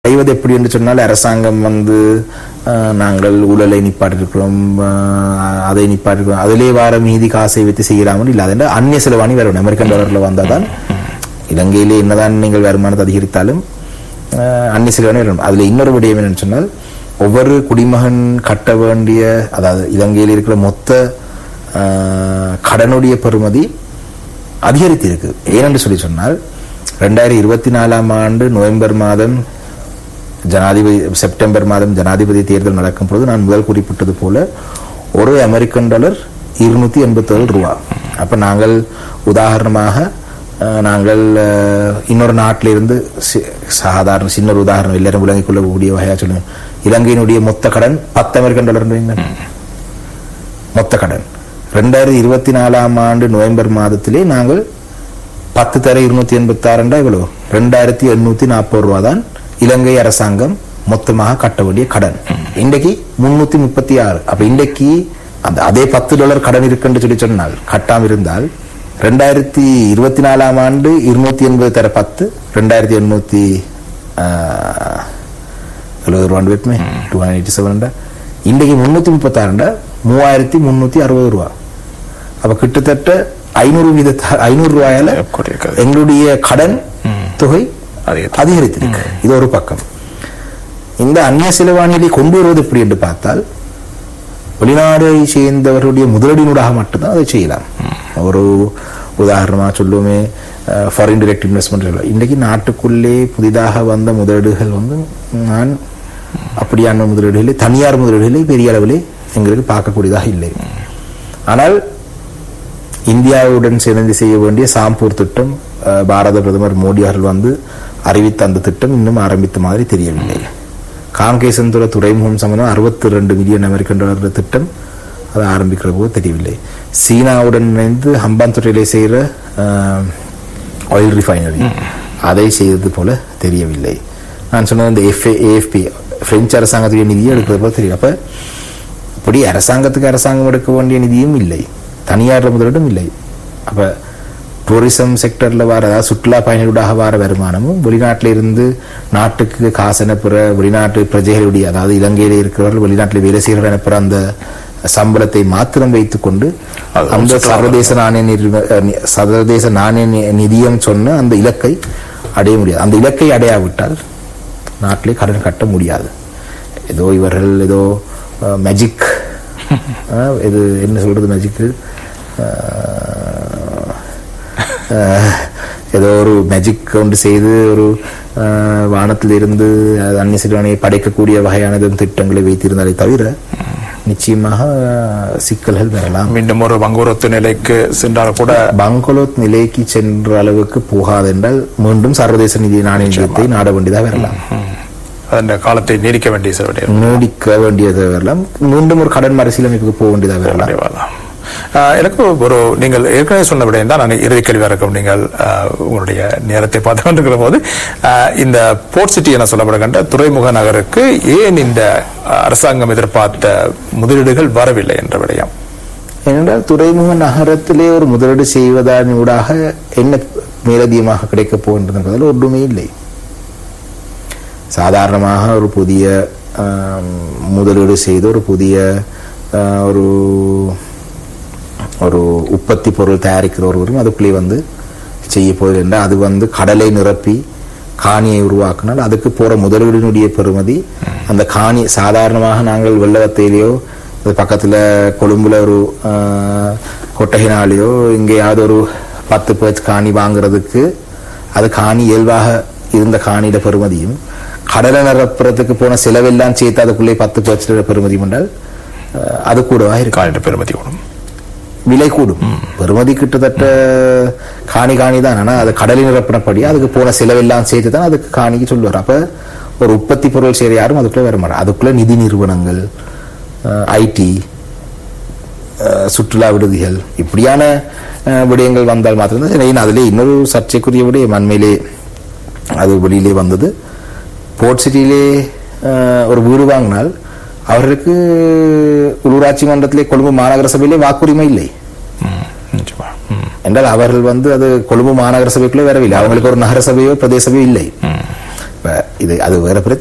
அடைவது எப்படி என்று சொன்னால் அரசாங்கம் வந்து அஹ், நாங்கள் ஊழலை நிப்பாட்டிருக்கிறோம் அஹ், அதை நிப்பாட்டிருக்கிறோம் அதிலே வார மீதி காசை வைத்து செய்யலாமல் இல்லாத என்றால் அந்நிய செலவாணி வரணும் அமெரிக்கன் டாலர்ல வந்தாதான் இலங்கையிலே என்னதான் நீங்கள் வருமானத்தை அதிகரித்தாலும் அஹ், அந்நிய செலவாணி வரணும் அதுல இன்னொரு விடயம் என்னன்னு சொன்னால் ஒவ்வொரு குடிமகன் கட்ட வேண்டிய அதாவது இலங்கையில் இருக்கிற மொத்த அஹ், கடனுடைய பெறுமதி அதிகரித்திருக்கு ஏனென்று சொல்லி சொன்னால் ரெண்டாயிரத்தி இருபத்தி நாலாம் ஆண்டு நவம்பர் மாதம் ஜனாதிபதி செப்டம்பர் மாதம் ஜனாதிபதி தேர்தல் நடக்கும் பொழுது நான் முதல் குறிப்பிட்டது போல ஒரு அமெரிக்கன் டாலர் இருநூத்தி எண்பத்தேழு ரூபா அப்ப நாங்கள் உதாரணமாக அஹ், நாங்கள் அஹ், இன்னொரு நாட்டில இருந்து சி- சாதாரண சின்ன ஒரு உதாரணம் எல்லாரும் விளங்கிக் கொள்ளக்கூடிய வகையா சொல்லுங்க இலங்கையினுடைய மொத்த கடன் பத்து அமெரிக்கன் டாலர் மொத்த கடன் ரெண்டாயிரத்தி இருபத்தி நாலாம் ஆண்டு நவம்பர் மாதத்திலே நாங்கள் பத்து தர இருநூத்தி எண்பத்தி ஆறுண்டா இவ்வளவு ரெண்டாயிரத்தி எண்ணூத்தி நாற்பது ரூபா தான் இலங்கை அரசாங்கம் மொத்தமாக கட்ட வேண்டிய கடன் இன்றைக்கு முன்னூத்தி முப்பத்தி ஆறு அப்ப இன்றைக்கு அந்த அதே பத்து டாலர் கடன் இருக்குன்னு சொல்லி சொன்னால் கட்டாம இருந்தால் ரெண்டாயிரத்தி இருபத்தி நாலாம் ஆண்டு இருநூத்தி எண்பது தர பத்து ரெண்டாயிரத்தி எண்ணூத்தி எழுபது ரூபா வெட்டுமே டூ ஹண்ட்ரட் எயிட்டி செவன்டா இன்றைக்கு முன்னூத்தி முப்பத்தாறுண்டா மூவாயிரத்தி முன்னூத்தி அறுபது ரூபா அப்ப கிட்டத்தட்ட ஐநூறு வீத ஐநூறு ரூபாயால குறைக்கிறது. எங்களுடைய கடன் தொகை அதிகரித்து. அதிகரித்திருக்கு இது ஒரு பக்கம் இந்த அந்நிய செலவாணியை கொண்டு வருவது எப்படி என்று பார்த்தால் வெளிநாடை சேர்ந்தவர்களுடைய முதலீடினூடாக மட்டும்தான் அதை செய்யலாம் ஒரு உதாரணமா சொல்லுவோமே ஃபாரின் டைரக்ட் இன்வெஸ்ட்மெண்ட் இன்றைக்கு நாட்டுக்குள்ளே புதிதாக வந்த முதலீடுகள் வந்து நான் அப்படியான முதலீடுகளை தனியார் முதலீடுகளை பெரிய அளவிலே எங்களுக்கு பார்க்கக்கூடியதாக இல்லை ஆனால் இந்தியாவுடன் சேர்ந்து செய்ய வேண்டிய சாம்பூர் திட்டம் அஹ், பாரத பிரதமர் மோடி அவர்கள் வந்து அறிவித்த அந்த திட்டம் இன்னும் ஆரம்பித்த மாதிரி தெரியவில்லை காங்கேசந்துர துறைமுகம் சம்பந்தம் அறுபத்தி ரெண்டு மில்லியன் அமெரிக்கன் டாலர் திட்டம் அது ஆரம்பிக்கிற போது தெரியவில்லை சீனாவுடன் இணைந்து ஹம்பாந்துறையிலே செய்கிற ஆயில் ரிஃபைனரி அதை செய்தது போல தெரியவில்லை நான் சொன்னது இந்த எஃப்ஏ ஏஎஃப்பி பிரெஞ்சு அரசாங்கத்துடைய நிதியை எடுக்கிறது போல தெரியும் அப்ப இப்படி அரசாங்கத்துக்கு அரசாங்கம் எடுக்க வேண்டிய நிதியும் இல்லை தனியார் முதலீடும் இல்லை அப்ப டூரிசம் செக்டர்ல வர அதாவது சுற்றுலா பயணிகளாக வர வருமானமும் வெளிநாட்டில இருந்து நாட்டுக்கு காசு அனுப்புற வெளிநாட்டு பிரஜைகளுடைய அதாவது இலங்கையில இருக்கிறவர்கள் வெளிநாட்டில் வேலை செய்கிற அனுப்புற அந்த சம்பளத்தை மாத்திரம் வைத்துக்கொண்டு அது அந்த சுற்றுலா சர்வதேச நாணய நிறுவ- அஹ் நி- சர்வதேச நாணய நி- நிதியம் சொன்ன அந்த இலக்கை அடைய முடியாது அந்த இலக்கை அடையாவிட்டால் நாட்டிலே கடன் கட்ட முடியாது ஏதோ இவர்கள் ஏதோ மேஜிக் இது என்ன சொல்றது மேஜிக் ஏதோ ஒரு மேஜிக் ஒன்று செய்து ஒரு அஹ், வானத்திலிருந்து அது அந்நிய சிறுவனையை படைக்கக்கூடிய வகையான திட்டங்களை வைத்திருந்தாலே தவிர நிச்சயமாக அஹ், சிக்கல்கள் வரலாம் மீண்டும் ஒரு வங்குரோத்து நிலைக்கு சென்றால் கூட பங்கோலோத் நிலைக்கு சென்ற அளவுக்கு போகாதென்றால் மீண்டும் சர்வதேச நிதி நாணய நிதியத்தை நாட வேண்டியதாக வரலாம் அந்த காலத்தை நீடிக்க வேண்டிய சில விடயம் நீடிக்க வேண்டியதாக வரலாம் மீண்டும் ஒரு கடன் மறுசீலமைப்புக்கு போக வேண்டியதாக வரலாம் வரலாம். ஆஹ் எனக்கு ஒரு நீங்கள் ஏற்கனவே சொன்ன விடயம் தான் நான் இறுதி கேள்வியாக இருக்கும் நீங்கள் ஆஹ், உங்களுடைய நேரத்தை பார்த்து கொண்டிருக்கிற போது ஆஹ், இந்த போர்ட் சிட்டி என சொல்லப்படுகின்ற துறைமுக நகருக்கு ஏன் இந்த ஆஹ், அரசாங்கம் எதிர்பார்த்த முதலீடுகள் வரவில்லை என்ற விடயம் ஏனென்றால் துறைமுக நகரத்திலே ஒரு முதலீடு செய்வதன் ஊடாக என்ன மேலதிகமாக கிடைக்கப் போகின்றது என்பதில் ஒன்றுமே இல்லை சாதாரணமாக ஒரு புதிய ஆம், முதலீடு செய்து ஒரு புதிய ஆ, ஒரு ஒரு உற்பத்தி பொருள் தயாரிக்கிற ஒருவரும் அதுக்குள்ளே வந்து செய்ய போகிறது என்றால் அது வந்து கடலை நிரப்பி காணியை உருவாக்கினால் அதுக்கு போற முதலீடினுடைய பெறுமதி அந்த காணி சாதாரணமாக நாங்கள் வெள்ளவத்தையிலையோ அது பக்கத்துல கொழும்புல ஒரு ஆ, கொட்டகைனாலேயோ எங்கேயாவது ஒரு பத்து பேர்ச் காணி வாங்குறதுக்கு அது காணி இயல்பாக இருந்த காணியிட பெறுமதியும் கடலை நிரப்புறதுக்கு போன செலவெல்லாம் சேர்த்து அதுக்குள்ளே பத்து பேர்ச் பெறுமதியும் என்றால் ஆ, அது கூடவா இருக்கு காலிட பெருமதி கூடும் விலை கூடும் பெறுமதி கிட்டத்தட்ட காணி காணி தான் ஆனா அது கடலில் நிரப்பினபடி அதுக்கு போன செலவெல்லாம் சேர்த்து தான் அதுக்கு காணிக்கு சொல்லுவார் அப்ப ஒரு உற்பத்தி பொருள் செய்யற யாரும் அதுக்குள்ள வர மாட்டாங்க அதுக்குள்ள நிதி நிறுவனங்கள் ஐடி சுற்றுலா விடுதிகள் இப்படியான அஹ், விடயங்கள் வந்தால் மாத்திரம்தான் சரி, அதிலே இன்னொரு சர்ச்சைக்குரிய விடயம் அண்மையிலே அது வெளியிலே வந்தது போர்ட் சிட்டியிலே அஹ், ஒரு வீடு வாங்கினால் அவர்களுக்கு உள்ளூராட்சி மன்றத்திலே கொழும்பு மாநகர சபையிலே வாக்குரிமை இல்லை ம், நிச்சயமா. ம், என்றால் அவர்கள் வந்து அது கொழும்பு மாநகர சபைக்குள்ளே வரவில்லை அவங்களுக்கு ஒரு நகர சபையோ பிரதேச சபையோ இல்லை ம். இப்ப இது அது வேற பிரச்சனை